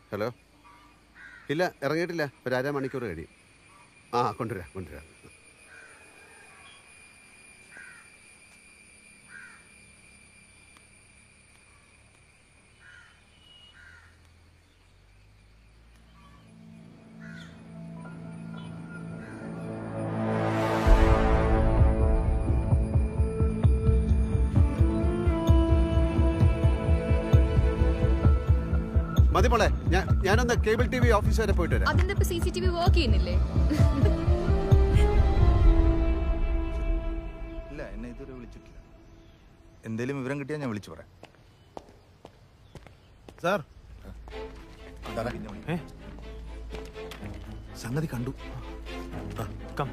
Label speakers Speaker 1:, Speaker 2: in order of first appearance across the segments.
Speaker 1: Hello ഇല്ല ഇറങ്ങിയിട്ടില്ല ഒരു അര മണിക്കൂർ കഴിയും ആ കൊണ്ടുവരാം കൊണ്ടുവരാം മതി മോളെ ഞാൻ ഞാനൊന്ന് കേബിൾ ടി വി ഓഫീസ് വരെ പോയിട്ട് വരാം
Speaker 2: അതിന്റെ ഇപ്പൊ C C T V work ചെയ്യുന്നില്ലേ
Speaker 3: ഇല്ല എന്നെ ഇതുവരെ വിളിച്ചിട്ടില്ല എന്തേലും വിവരം കിട്ടിയാൽ ഞാൻ വിളിച്ചു പറയാം
Speaker 4: സാർ
Speaker 3: സാറേ, പിന്നെ വിളിക്കാം.
Speaker 4: ഏ
Speaker 3: സംഗതി കണ്ടു
Speaker 4: കം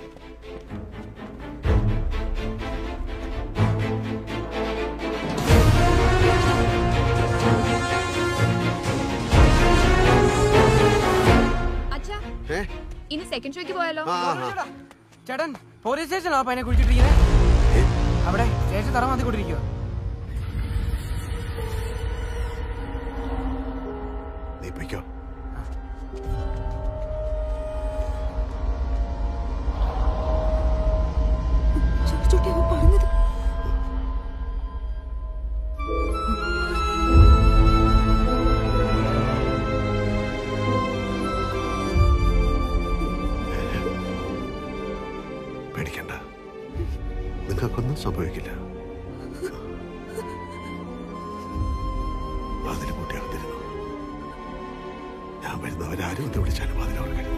Speaker 2: അച്ഛാ
Speaker 1: ഏ
Speaker 2: ഇനി സെക്കൻഡ് ഷോയ്ക്ക് പോയാലോ
Speaker 1: ആ ആ, ആ
Speaker 5: ചേട്ടൻ പോലീസ് സ്റ്റേഷനാ പയ്യനെ കുഴിച്ചിട്ടിരിക്കുന്നത് അവിടെ സ്റ്റേഷൻ തറ മാത്തിക്കൊണ്ടിരിക്കുക
Speaker 1: നീ പൊയ്ക്കോ
Speaker 6: ജോർജുട്ടി അവൻ പറഞ്ഞത്
Speaker 1: പേടിക്കണ്ട നിങ്ങൾക്കൊന്നും സംഭവിക്കില്ല വാതിൽ പൂട്ടിയാകത്തിരുന്നു ഞാൻ വരുന്നവരാരും ഒന്ന് വിളിച്ചാലും വാതിൽ ഓർക്കരുത്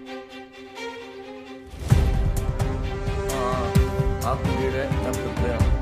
Speaker 7: ആ കുഴിയുടെ തട്ടത്തെയാണ്